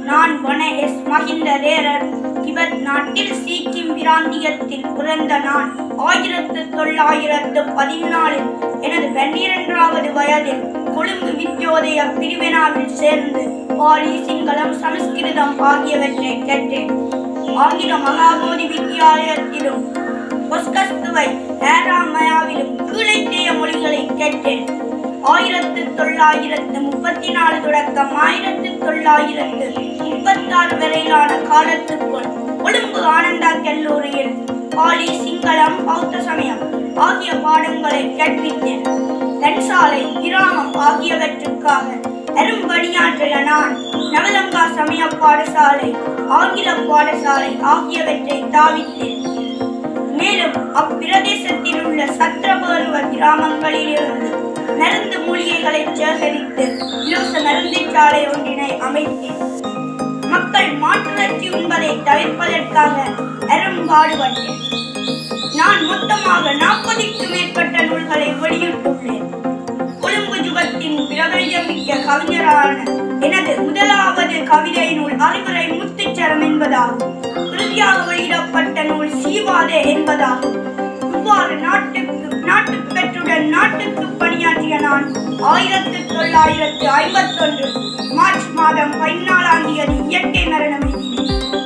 நான் வன எஸ் மகிந்த தேரர் திபெத் நாட்டில் சீக்கிம் பிராந்தியத்தில் பிறந்த நான் ஆயிரத்து தொள்ளாயிரத்து பதினாலில் எனது பன்னிரண்டாவது வயதில் கொழும்பு வித்யோதய பிரிவினாவில் சேர்ந்து பாலி சிங்களம் சமஸ்கிருதம் ஆகியவற்றை கற்றேன் ஆங்கில மகாபோதி வித்தியாலயத்திலும் பொஸ்கஸ்துவை ஏராமயாவிலும் கீழைத்தேய மொழிகளை கற்றேன் ஆயிரத்து தொள்ளாயிரத்து முப்பத்தி நாலு தொடக்கம் ஆயிரத்து தொள்ளாயிரத்து முப்பத்தாறு வரையிலான காலத்துக்குள் கொழும்பு ஆனந்தா கல்லூரியில் பாலி சிங்களம் பௌத்த சமயம் ஆகிய பாடங்களை கற்பித்தேன் தென்சாலை கிராமம் ஆகியவற்றுக்காக பெரும்பணியாற்றிய நான் நவலங்கா சமய பாடசாலை ஆங்கில பாடசாலை ஆகியவற்றை தாவித்தேன் மேலும் அப்பிரதேசத்தில் உள்ள சத்திரபருவ கிராமங்களிலிருந்து மருந்து மூலிகைகளை சேகரித்து இலவச மருந்து சாலை ஒன்றினை அமைத்தேன் மக்கள் மாற்றுணர்ச்சி உண்பதை தவிர்ப்பதற்காக அரும்பாடுபட்டேன் நான் மொத்தமாக நாற்பதுக்கு மேற்பட்ட நூல்களை வெளியிட்டுள்ளேன் கொழும்பு யுகத்தின் பிரபல்யமிக்க கவிஞரான எனது முதலாவது கவிதை நூல் அறிவுரை முத்துச்சரம் என்பதாகும் இறுதியாக வெளியிடப்பட்ட நூல் சீவாதே என்பதாகும் இவ்வாறு நாட்டுக்கு நாட்டுப்பற்றுடன் நாட்டுக்கு பணியாற்றிய நான் ஆயிரத்து தொள்ளாயிரத்து ஐம்பத்தொன்று மார்ச் மாதம் பதினாலாம் தேதி இயற்கை மரணம் எய்தினேன்